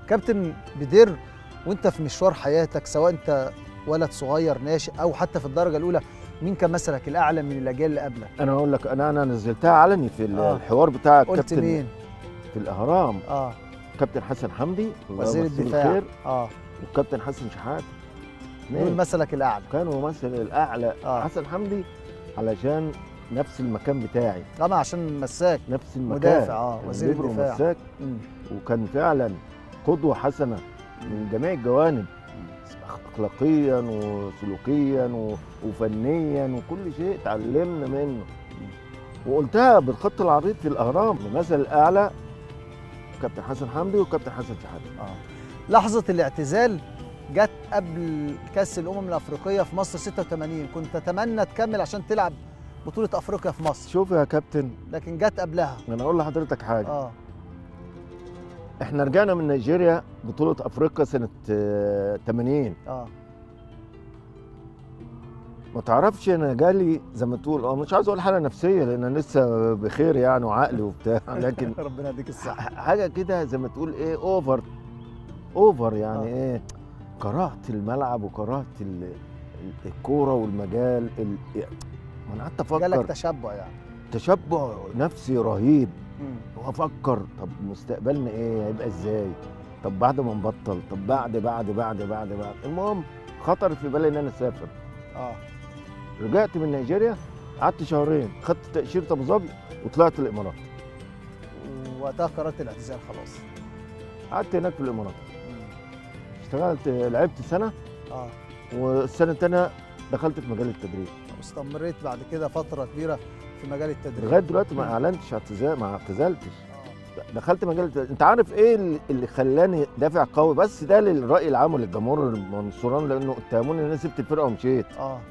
كابتن بدر وانت في مشوار حياتك سواء انت ولد صغير ناشئ او حتى في الدرجه الاولى مين كان مثلك الاعلى من الاجيال اللي قبلك انا اقول لك انا انا نزلتها علني في آه. الحوار بتاع قلت الكابتن مين في الاهرام اه كابتن حسن حمدي الله وزير يمسيه الدفاع بالخير اه والكابتن حسن شحات دول اثنين مثلك الاعلى كانوا ممثل الاعلى آه. حسن حمدي علشان نفس المكان بتاعي طبعا عشان مساك نفس المكان مدافع اه كان وزير ليبرو الدفاع مساك مم. وكان فعلا قدوه حسنه من جميع الجوانب اخلاقيا وسلوكيا و- وفنيا وكل شيء اتعلمنا منه وقلتها بالخط العريض في الاهرام المثل الاعلى كابتن حسن حمدي وكابتن حسن شحاته اه لحظه الاعتزال جت قبل كاس الامم الافريقيه في مصر 86 كنت تتمنى تكمل عشان تلعب بطوله افريقيا في مصر شوف يا كابتن لكن جت قبلها انا اقول لحضرتك حاجه اه احنا رجعنا من نيجيريا بطوله افريقيا سنه آه، 80 اه ما تعرفش انا جالي زي ما تقول اه مش عايز اقول حاله نفسيه لان انا لسه بخير يعني وعقلي وبتاع لكن ربنا يديك الصحه ح- حاجه كده زي ما تقول ايه اوفر اوفر يعني آه. ايه كرهت الملعب وكرهت ال- ال- الكوره والمجال ال... ما انا قعدت جالك افكر تشبع يعني تشبع نفسي رهيب مم. وافكر طب مستقبلنا ايه هيبقى ازاي طب بعد ما نبطل طب بعد بعد بعد بعد بعد المهم خطر في بالي ان انا اسافر اه رجعت من نيجيريا قعدت شهرين خدت تاشيره ابو ظبي وطلعت الامارات ووقتها قررت الاعتزال خلاص قعدت هناك في الامارات مم. اشتغلت لعبت سنه اه والسنه الثانيه دخلت في مجال التدريب واستمريت بعد كده فتره كبيره في مجال التدريب لغايه دلوقتي ما اعلنتش اعتزال ما اعتزلتش آه. دخلت مجال التدريب. انت عارف ايه اللي- اللي خلاني دافع قوي بس ده للراي العام وللجمهور المنصوران لانه اتهموني ان انا سبت الفرقه ومشيت اه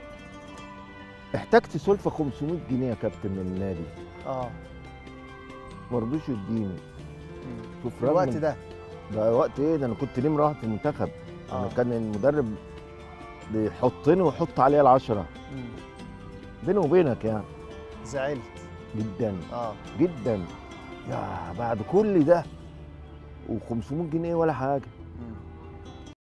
احتجت سلفه 500 جنيه يا كابتن من النادي اه ما رضوش يديني مم. شوف في الوقت رغم ده ده وقت ايه ده انا كنت نمره واحد في المنتخب آه. انا كان المدرب بيحطني ويحط عليا العشرة مم. بيني وبينك يعني زعلت جدا اه جدا يا بعد كل ده و500 جنيه ولا حاجه مم.